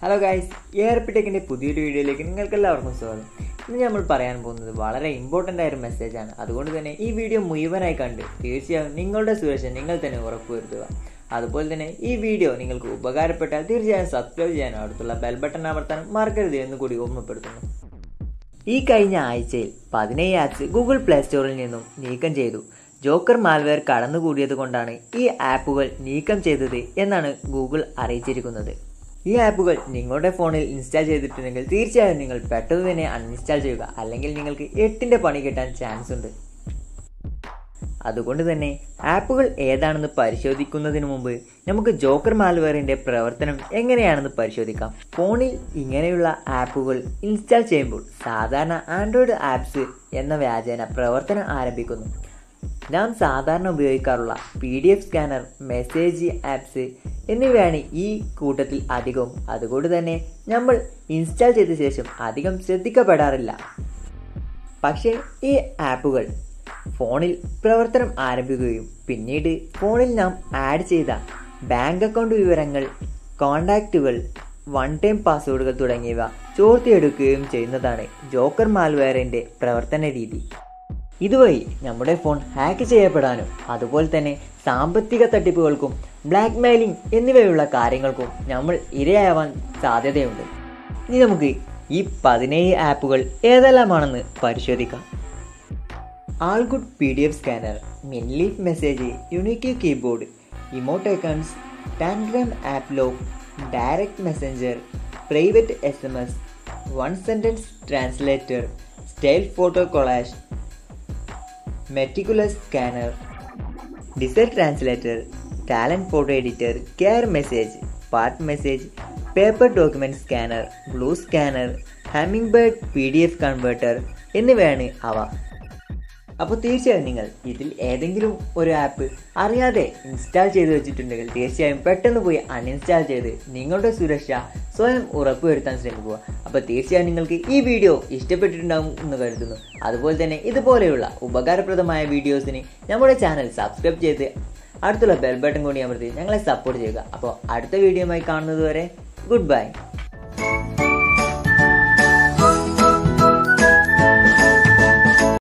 hello guys എയർപിടെക്കിൻ്റെ പുതിയൊരു വീഡിയോയിലേക്ക് നിങ്ങൾക്ക് എല്ലാവർക്കും സ്വാഗതം ഇന്ന് നമ്മൾ പറയാൻ പോകുന്നത് വളരെ ഇമ്പോർട്ടൻ്റ് ആയ ഒരു മെസ്സേജാണ് അതുകൊണ്ട് തന്നെ ഈ വീഡിയോ മുഴുവനായി കണ്ട് തീർച്ചയായും നിങ്ങളുടെ സുരക്ഷ നിങ്ങൾ തന്നെ ഉറപ്പുവരുത്തുക അതുപോലെ തന്നെ ഈ വീഡിയോ നിങ്ങൾക്ക് ഉപകാരപ്പെട്ടാൽ തീർച്ചയായും സബ്സ്ക്രൈബ് ചെയ്യാനും അടുത്തുള്ള ബെൽ ബട്ടൺ അമർത്താനും മറക്കരുത് എന്ന് കൂടി ഓർമ്മപ്പെടുത്തുന്നു ഈ കഴിഞ്ഞ ആഴ്ചയിൽ പതിനേഴ് ആപ്സ് ഗൂഗിൾ പ്ലേ സ്റ്റോറിൽ നിന്നും നീക്കം ചെയ്തു ജോക്കർ മാൽവെയർ കടന്നുകൂടിയത് കൊണ്ടാണ് ഈ ആപ്പുകൾ നീക്കം ചെയ്തത് എന്നാണ് ഗൂഗിൾ അറിയിച്ചിരിക്കുന്നത് ഈ ആപ്പുകൾ നിങ്ങളുടെ ഫോണിൽ ഇൻസ്റ്റാൾ ചെയ്തിട്ടുണ്ടെങ്കിൽ തീർച്ചയായും നിങ്ങൾ പെട്ടെന്ന് തന്നെ അൺഇൻസ്റ്റാൾ ചെയ്യുക അല്ലെങ്കിൽ നിങ്ങൾക്ക് എട്ടിൻ്റെ പണി കിട്ടാൻ ചാൻസ് ഉണ്ട് അതുകൊണ്ട് തന്നെ ആപ്പുകൾ ഏതാണെന്ന് പരിശോധിക്കുന്നതിന് മുമ്പ് നമുക്ക് ജോക്കർ മാൽവെയറിന്റെ പ്രവർത്തനം എങ്ങനെയാണെന്ന് പരിശോധിക്കാം ഫോണിൽ ഇങ്ങനെയുള്ള ആപ്പുകൾ ഇൻസ്റ്റാൾ ചെയ്യുമ്പോൾ സാധാരണ ആൻഡ്രോയിഡ് ആപ്സ് എന്ന വ്യാജേന പ്രവർത്തനം ആരംഭിക്കുന്നു നാം സാധാരണ ഉപയോഗിക്കാറുള്ള P D F scanner message apps എന്നിവയാണ് ഈ കൂട്ടത്തിൽ അധികവും അതുകൊണ്ട് തന്നെ നമ്മൾ ഇൻസ്റ്റാൾ ചെയ്ത ശേഷം അധികം ശ്രദ്ധിക്കപ്പെടാറില്ല പക്ഷേ ഈ ആപ്പുകൾ ഫോണിൽ പ്രവർത്തനം ആരംഭിക്കുകയും പിന്നീട് ഫോണിൽ നാം ആഡ് ചെയ്ത ബാങ്ക് അക്കൗണ്ട് വിവരങ്ങൾ കോണ്ടാക്റ്റുകൾ വൺ ടൈം പാസ്വേഡുകൾ തുടങ്ങിയവ ചോർത്തിയെടുക്കുകയും ചെയ്യുന്നതാണ് ജോക്കർ മാൽവെയറിൻ്റെ പ്രവർത്തന രീതി ഇതുവഴി നമ്മുടെ ഫോൺ ഹാക്ക് ചെയ്യപ്പെടാനും അതുപോലെ തന്നെ സാമ്പത്തിക തട്ടിപ്പുകൾക്കും ബ്ലാക്ക് മെയിലിംഗ് എന്നിവയുള്ള കാര്യങ്ങൾക്കും നമ്മൾ ഇരയാവാൻ സാധ്യതയുണ്ട് ഇനി നമുക്ക് ഈ പതിനേഴ് ആപ്പുകൾ ഏതെല്ലാമാണെന്ന് പരിശോധിക്കാം all good P D F scanner mint leaf message unique keyboard emoticons tangram app lock direct messenger private S M S one sentence translator style photo collage meticulous scanner desire translator talent photo editor care message part message paper document scanner blue scanner hummingbird P D F converter എന്നിവയാണ് അവ അപ്പോൾ തീർച്ചയായും നിങ്ങൾ ഇതിൽ ഏതെങ്കിലും ഒരു app അറിയാതെ install ചെയ്ത് വെച്ചിട്ടുണ്ടെങ്കിൽ തീർച്ചയായും പെട്ടെന്ന് പോയി അൺഇൻസ്റ്റാൾ ചെയ്ത് നിങ്ങളുടെ സുരക്ഷ സ്വയം ഉറപ്പുവരുത്താൻ ശ്രമിക്കുക അപ്പോൾ തീർച്ചയായും നിങ്ങൾക്ക് ഈ വീഡിയോ ഇഷ്ടപ്പെട്ടിട്ടുണ്ടാകും എന്ന് കരുതുന്നു അതുപോലെ തന്നെ ഇതുപോലെയുള്ള ഉപകാരപ്രദമായ വീഡിയോസിന് നമ്മുടെ ചാനൽ സബ്സ്ക്രൈബ് ചെയ്ത് അടുത്തുള്ള ബെൽ ബട്ടൺ കൂടി അമർത്തി ഞങ്ങളെ സപ്പോർട്ട് ചെയ്യുക അപ്പോൾ അടുത്ത വീഡിയോയുമായി കാണുന്നത് വരെ ഗുഡ് ബൈ